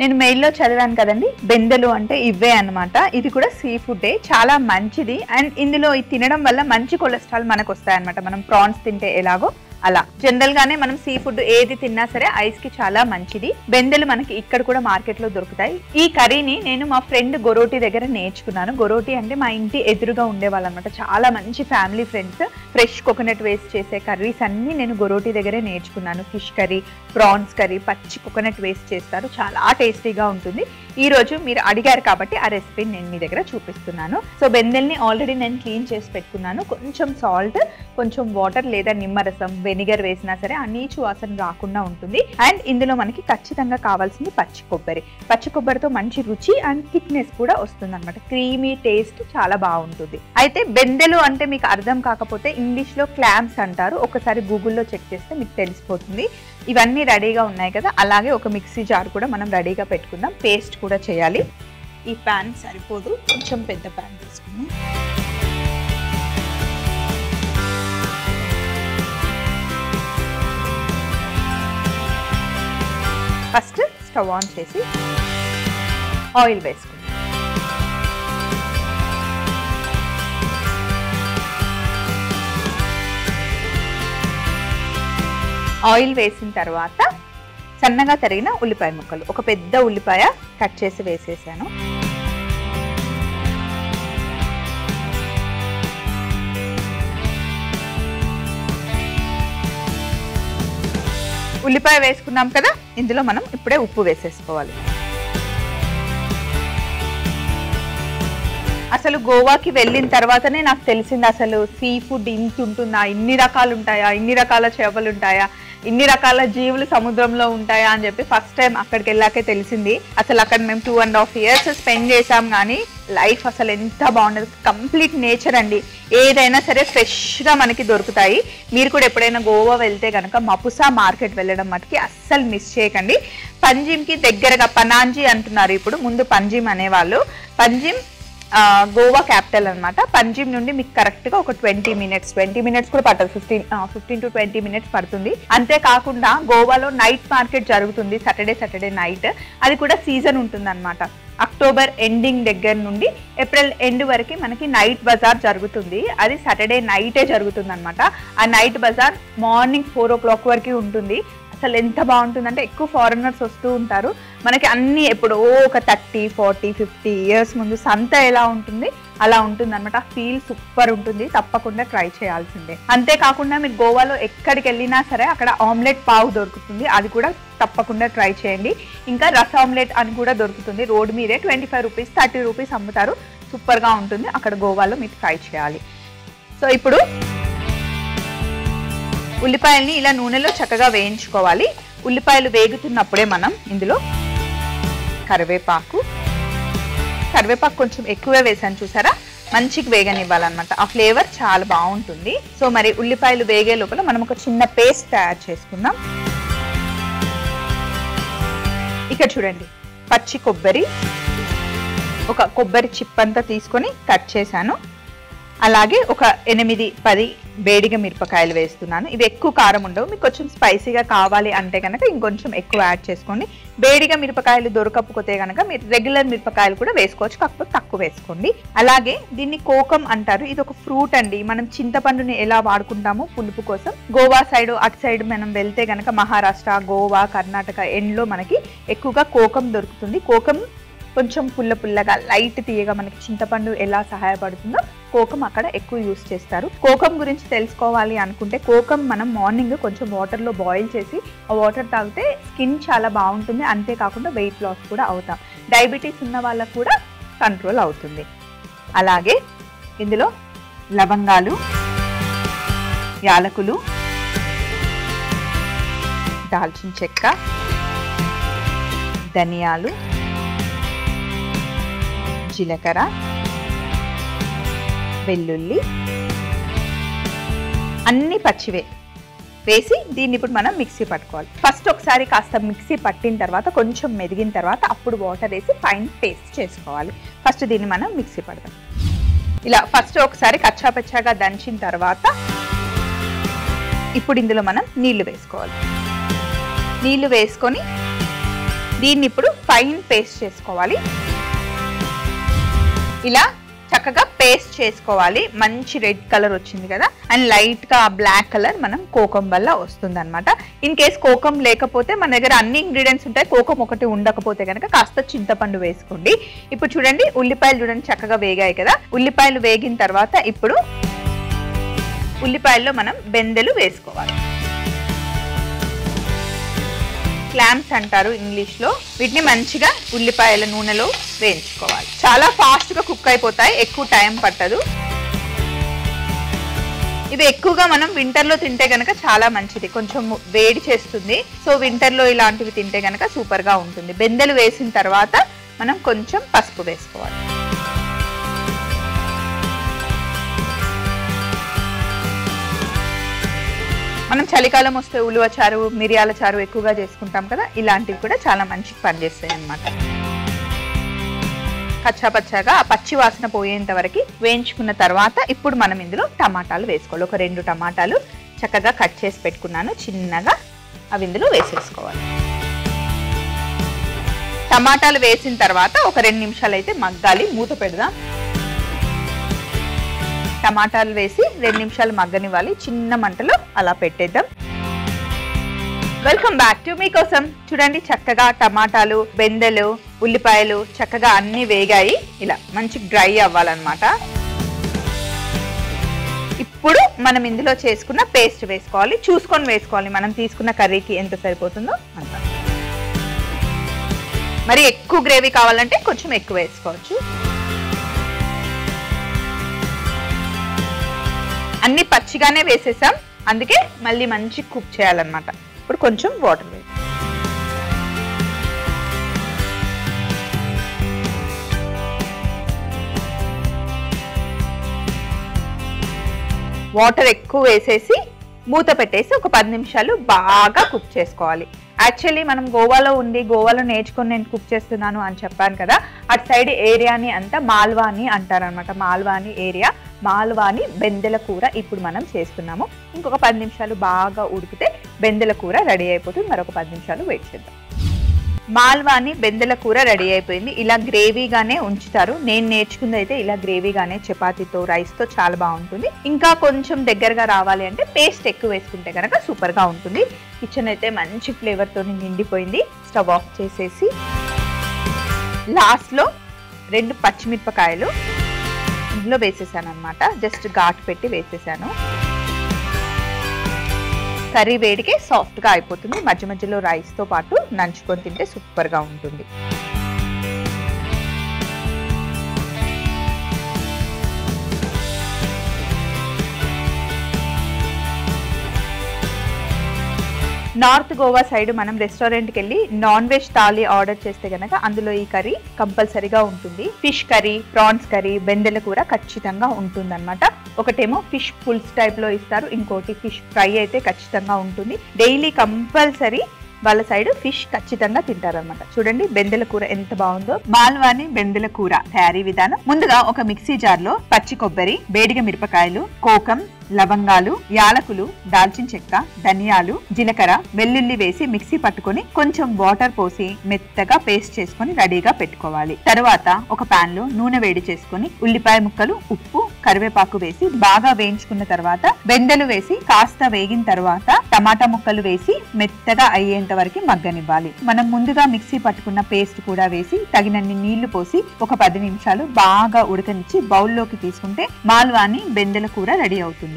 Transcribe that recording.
నేను మెయిల్లో చదివాను కదండి బెందెలు అంటే ఇవే అన్నమాట ఇది కూడా సీ ఫుడ్డే చాలా మంచిది అండ్ ఇందులో ఇది తినడం వల్ల మంచి కొలెస్ట్రాల్ మనకు వస్తాయన్నమాట మనం ప్రాన్స్ తింటే ఎలాగో అలా జనరల్ గానే మనం సీ ఫుడ్ ఏది తిన్నా సరే ఐస్ కి చాలా మంచిది బెందెలు మనకి ఇక్కడ కూడా మార్కెట్ లో దొరుకుతాయి ఈ కర్రీని నేను మా ఫ్రెండ్ గొరోటి దగ్గర నేర్చుకున్నాను గొరోటి అంటే మా ఇంటి ఎదురుగా ఉండేవాళ్ళు అనమాట చాలా మంచి family friends fresh coconut waste చేసే కర్రీస్ అన్ని నేను గొరోటి దగ్గరే నేర్చుకున్నాను ఫిష్ కర్రీ ప్రాన్స్ కర్రీ పచ్చి కోకోనట్ వేస్ట్ చేస్తారు చాలా టేస్టీగా ఉంటుంది ఈ రోజు మీరు అడిగారు కాబట్టి ఆ రెసిపీని నేను మీ దగ్గర చూపిస్తున్నాను సో బెందెల్ని ఆల్రెడీ నేను క్లీన్ చేసి పెట్టుకున్నాను కొంచెం సాల్ట్ కొంచెం వాటర్ లేదా నిమ్మరసం వెనిగర్ వేసినా సరే ఆ నీచు వాసన రాకుండా ఉంటుంది అండ్ ఇందులో మనకి ఖచ్చితంగా కావాల్సింది పచ్చి కొబ్బరి పచ్చి కొబ్బరితో మంచి రుచి అండ్ థిక్నెస్ కూడా వస్తుంది అనమాట క్రీమీ టేస్ట్ చాలా బాగుంటుంది అయితే బెందెలు అంటే మీకు అర్థం కాకపోతే ఇంగ్లీష్ లో క్లామ్స్ అంటారు ఒకసారి గూగుల్లో చెక్ చేస్తే మీకు తెలిసిపోతుంది ఇవన్నీ రెడీగా ఉన్నాయి కదా అలాగే ఒక మిక్సీ జార్ కూడా మనం రెడీగా పెట్టుకుందాం పేస్ట్ కూడా చేయాలి ఈ ప్యాన్ సరిపోదు కొంచెం పెద్ద ప్యాన్ తీసుకుందాం ఫస్ట్ స్టవ్ ఆన్ చేసి ఆయిల్ వేసుకుందాం ఆయిల్ వేసిన తర్వాత సన్నగా తరిగిన ఉల్లిపాయ ముక్కలు ఒక పెద్ద ఉల్లిపాయ కట్ చేసి వేసేసాను ఉల్లిపాయ వేసుకున్నాం కదా ఇందులో మనం ఇప్పుడే ఉప్పు వేసేసుకోవాలి అసలు గోవాకి వెళ్ళిన తర్వాతనే నాకు తెలిసింది అసలు సీ ఫుడ్ ఇంత ఉంటుందా ఇన్ని రకాలు ఉంటాయా ఇన్ని రకాల చేపలు ఉంటాయా ఇన్ని రకాల జీవులు సముద్రంలో ఉంటాయా అని చెప్పి ఫస్ట్ టైం అక్కడికి వెళ్ళాకే తెలిసింది అసలు అక్కడ మేము two and half years spend చేసాం కానీ లైఫ్ అసలు ఎంత బాగుండదు కంప్లీట్ నేచర్ అండి ఏదైనా సరే ఫ్రెష్గా మనకి దొరుకుతాయి మీరు కూడా ఎప్పుడైనా గోవా వెళ్తే కనుక మపుసా మార్కెట్ వెళ్ళడం మటుకి అస్సలు మిస్ చేయకండి పంజిమ్కి దగ్గరగా పనాంజీ అంటున్నారు ఇప్పుడు ముందు పంజిమ్ అనేవాళ్ళు పంజిమ్ ఆ, గోవా క్యాపిటల్ అన్నమాట పంజిమ్ నుండి మీకు కరెక్ట్ గా ఒక ట్వంటీ మినిట్స్ ట్వంటీ మినిట్స్ కూడా పట్టదు fifteen fifteen to twenty minutes పడుతుంది అంతేకాకుండా గోవాలో నైట్ మార్కెట్ జరుగుతుంది సాటర్డే సాటర్డే నైట్ అది కూడా సీజన్ ఉంటుంది అనమాట అక్టోబర్ ఎండింగ్ దగ్గర నుండి ఏప్రిల్ ఎండ్ వరకు మనకి నైట్ బజార్ జరుగుతుంది అది సాటర్డే నైటే జరుగుతుంది అనమాట ఆ నైట్ బజార్ మార్నింగ్ ఫోర్ ఓ క్లాక్ వరకు ఉంటుంది అసలు ఎంత బాగుంటుందంటే ఎక్కువ ఫారినర్స్ వస్తూ ఉంటారు మనకి అన్ని ఎప్పుడో ఒక థర్టీ ఫార్టీ ఫిఫ్టీ ఇయర్స్ ముందు సంత ఎలా ఉంటుంది అలా ఉంటుంది అనమాట ఆ ఫీల్ సూపర్ ఉంటుంది తప్పకుండా ట్రై చేయాల్సిందే అంతేకాకుండా మీరు గోవాలో ఎక్కడికి వెళ్ళినా సరే అక్కడ ఆమ్లెట్ పావు దొరుకుతుంది అది కూడా తప్పకుండా ట్రై చేయండి ఇంకా రస ఆమ్లెట్ అని కూడా దొరుకుతుంది రోడ్ మీదే twenty five rupees thirty rupees అమ్ముతారు సూపర్గా ఉంటుంది అక్కడ గోవాలో మీరు ట్రై చేయాలి సో ఇప్పుడు ఉల్లిపాయల్ని ఇలా నూనెలో చక్కగా వేయించుకోవాలి ఉల్లిపాయలు వేగుతున్నప్పుడే మనం ఇందులో కరివేపాకు కరివేపాకు కొంచెం ఎక్కువే వేసాను చూసారా మంచిగా వేగనివ్వాలన్నమాట ఆ ఫ్లేవర్ చాలా బాగుంటుంది సో మరి ఉల్లిపాయలు వేగే లోపల మనం ఒక చిన్న పేస్ట్ తయారు చేసుకుందాం ఇక్కడ చూడండి పచ్చి కొబ్బరి ఒక కొబ్బరి చిప్ అంతా తీసుకొని కట్ చేశాను అలాగే ఒక ఎనిమిది పది వేడిగా మిరపకాయలు వేస్తున్నాను ఇవి ఎక్కువ కారం ఉండవు మీకు కొంచెం స్పైసీగా కావాలి అంటే కనుక ఇంకొంచెం ఎక్కువ యాడ్ చేసుకోండి వేడిగా మిరపకాయలు దొరకకపోతే కనుక మీరు రెగ్యులర్ మిరపకాయలు కూడా వేసుకోవచ్చు కాకపోతే తక్కువ వేసుకోండి అలాగే దీన్ని కోకం అంటారు ఇది ఒక ఫ్రూట్ అండి మనం చింతపండుని ఎలా వాడుకుంటామో పులుపు కోసం గోవా సైడ్ అటు సైడ్ మనం వెళ్తే కనుక మహారాష్ట్ర గోవా కర్ణాటక ఎండ్లో మనకి ఎక్కువగా కోకం దొరుకుతుంది కోకం కొంచెం పుల్ల పుల్లగా లైట్ తీయగా మనకి చింతపండు ఎలా సహాయపడుతుందో కోకం అక్కడ ఎక్కువ యూస్ చేస్తారు కోకం గురించి తెలుసుకోవాలి అనుకుంటే కోకం మనం మార్నింగ్ కొంచెం వాటర్లో బాయిల్ చేసి ఆ వాటర్ తాగితే స్కిన్ చాలా బాగుంటుంది అంతేకాకుండా వెయిట్ లాస్ కూడా అవుతాం డయాబెటీస్ ఉన్న వాళ్ళకు కూడా కంట్రోల్ అవుతుంది అలాగే ఇందులో లవంగాలు యాలకులు దాల్చిన చెక్క ధనియాలు జీలకర్ర వెల్లుల్లి అన్ని పచ్చివే వేసి దీన్ని ఇప్పుడు మనం మిక్సీ పట్టుకోవాలి ఫస్ట్ ఒకసారి కాస్త మిక్సీ పట్టిన తర్వాత కొంచెం మెదిగిన తర్వాత అప్పుడు వాటర్ వేసి ఫైన్ పేస్ట్ చేసుకోవాలి ఫస్ట్ దీన్ని మనం మిక్సీ పడదాం ఇలా ఫస్ట్ ఒకసారి కచ్చాపచ్చాగా దంచిన తర్వాత ఇప్పుడు ఇందులో మనం నీళ్లు వేసుకోవాలి నీళ్లు వేసుకొని దీన్ని ఇప్పుడు ఫైన్ పేస్ట్ చేసుకోవాలి ఇలా చక్కగా పేస్ట్ చేసుకోవాలి మంచి రెడ్ కలర్ వచ్చింది కదా అండ్ లైట్ గా బ్లాక్ కలర్ మనం కోకం వల్ల వస్తుంది అనమాట ఇన్ కేస్ కోకం లేకపోతే మన దగ్గర అన్ని ఇంగ్రీడియంట్స్ ఉంటాయి కోకం ఒకటి ఉండకపోతే కనుక కాస్త చింతపండు వేసుకోండి ఇప్పుడు చూడండి ఉల్లిపాయలు చూడండి చక్కగా వేగాయి కదా ఉల్లిపాయలు వేగిన తర్వాత ఇప్పుడు ఉల్లిపాయల్లో మనం బెందెలు వేసుకోవాలి క్లామ్స్ అంటారు ఇంగ్లీష్ లో వీటిని మంచిగా ఉల్లిపాయల నూనెలో వేయించుకోవాలి చాలా ఫాస్ట్ గా కుక్ అయిపోతాయి ఎక్కువ టైం పట్టదు ఇవి ఎక్కువగా మనం వింటర్ లో తింటే గనక చాలా మంచిది కొంచెం వేడి చేస్తుంది సో వింటర్ లో ఇలాంటివి తింటే గనక సూపర్ గా ఉంటుంది బెందెలు వేసిన తర్వాత మనం కొంచెం పసుపు వేసుకోవాలి మనం చలికాలం వస్తే ఉలువ చారు మిరియాల చారు ఎక్కువగా చేసుకుంటాం కదా ఇలాంటివి కూడా చాలా మంచిగా పనిచేస్తాయి అన్నమాట కచ్చాపచ్చాగా ఆ పచ్చి వాసన పోయేంత వరకు వేయించుకున్న తర్వాత ఇప్పుడు మనం ఇందులో టమాటాలు వేసుకోవాలి ఒక రెండు టమాటాలు చక్కగా కట్ చేసి పెట్టుకున్నాను చిన్నగా అవి ఇందులో వేసేసుకోవాలి టమాటాలు వేసిన తర్వాత ఒక రెండు నిమిషాలు అయితే మగ్గాలి మూత పెడదాం టమాటాలు వేసి రెండు నిమిషాలు మగ్గనివ్వాలి చిన్న మంటలో అలా పెట్టేద్దాం వెల్కమ్ బ్యాక్ టు మీకోసం చూడండి చక్కగా టమాటాలు బెందెలు ఉల్లిపాయలు చక్కగా అన్ని వేగాయి ఇలా మంచి డ్రై అవ్వాలన్నమాట ఇప్పుడు మనం ఇందులో చేసుకున్న పేస్ట్ వేసుకోవాలి చూసుకొని వేసుకోవాలి మనం తీసుకున్న కర్రీకి ఎంత సరిపోతుందో అంత మరి ఎక్కువ గ్రేవీ కావాలంటే కొంచెం ఎక్కువ వేసుకోవచ్చు అన్ని పచ్చిగానే వేసేసాం అందుకే మళ్ళీ మంచి కుక్ చేయాలన్నమాట ఇప్పుడు కొంచెం వాటర్ వేసి వాటర్ ఎక్కువ వేసేసి మూత పెట్టేసి ఒక పది నిమిషాలు బాగా కుక్ చేసుకోవాలి యాక్చువల్లీ మనం గోవాలో ఉండి గోవాలో నేర్చుకొని నేను కుక్ చేస్తున్నాను అని చెప్పాను కదా అటు సైడ్ ఏరియాని అంతా మాల్వాని అంటారనమాట మాల్వాని ఏరియా మాల్వాని బెందెల కూర ఇప్పుడు మనం చేస్తున్నాము ఇంకొక పది నిమిషాలు బాగా ఉడికితే బెందెల కూర రెడీ అయిపోతుంది మరొక పది నిమిషాలు వెయిట్ చేద్దాం మాల్వాని బెందెల కూర రెడీ అయిపోయింది ఇలా గ్రేవీగానే ఉంచుతారు నేను నేర్చుకుంది అయితే ఇలా గ్రేవీగానే చపాతీతో రైస్తో చాలా బాగుంటుంది ఇంకా కొంచెం దగ్గరగా రావాలి అంటే పేస్ట్ ఎక్కువ వేసుకుంటే కనుక సూపర్గా ఉంటుంది కిచెన్ అయితే మంచి ఫ్లేవర్తో నిండిపోయింది స్టవ్ ఆఫ్ చేసేసి లాస్ట్లో రెండు పచ్చిమిరపకాయలు ఇందులో వేసేసాను అనమాట జస్ట్ ఘాటు పెట్టి వేసేసాను కర్రీ వేడికి సాఫ్ట్గా అయిపోతుంది మధ్య మధ్యలో రైస్తో పాటు నంచుకొని తింటే సూపర్గా ఉంటుంది నార్త్ గోవా సైడ్ మనం రెస్టారెంట్కి వెళ్ళి నాన్ వెజ్ థాలీ ఆర్డర్ చేస్తే గనక అందులో ఈ కర్రీ కంపల్సరీగా ఉంటుంది ఫిష్ కర్రీ ప్రాన్స్ కర్రీ బెండెల కూర ఖచ్చితంగా ఉంటుందన్నమాట ఒకటేమో ఫిష్ పుల్స్ టైప్ లో ఇస్తారు ఇంకోటి ఫిష్ ఫ్రై అయితే ఖచ్చితంగా ఉంటుంది డైలీ కంపల్సరీ వాళ్ళ సైడ్ ఫిష్ ఖచ్చితంగా తింటారనమాట చూడండి బెందెల కూర ఎంత బాగుందో మాల్వాని బెందెల కూర తయారీ విధానం ముందుగా ఒక మిక్సీ జార్ లో పచ్చి కొబ్బరి బేడిగ మిరపకాయలు కోకం లవంగాలు యాలకులు దాల్చిన చెక్క ధనియాలు జీలకర్ర వెల్లుల్లి వేసి మిక్సీ పట్టుకొని కొంచెం వాటర్ పోసి మెత్తగా పేస్ట్ చేసుకొని రెడీగా పెట్టుకోవాలి తర్వాత ఒక పాన్ లో నూనె వేడి చేసుకొని ఉల్లిపాయ ముక్కలు ఉప్పు కరివేపాకు వేసి బాగా వేయించుకున్న తర్వాత బెండలు వేసి కాస్త వేగిన తర్వాత టమాటా ముక్కలు వేసి మెత్తగా అయ్యేంత వరకు మగ్గనివ్వాలి మనం ముందుగా మిక్సీ పట్టుకున్న పేస్ట్ కూడా వేసి తగినన్ని నీళ్లు పోసి ఒక పది నిమిషాలు బాగా ఉడకనిచ్చి బౌల్లోకి తీసుకుంటే మాల్వాని బెండెల కూర రెడీ అవుతుంది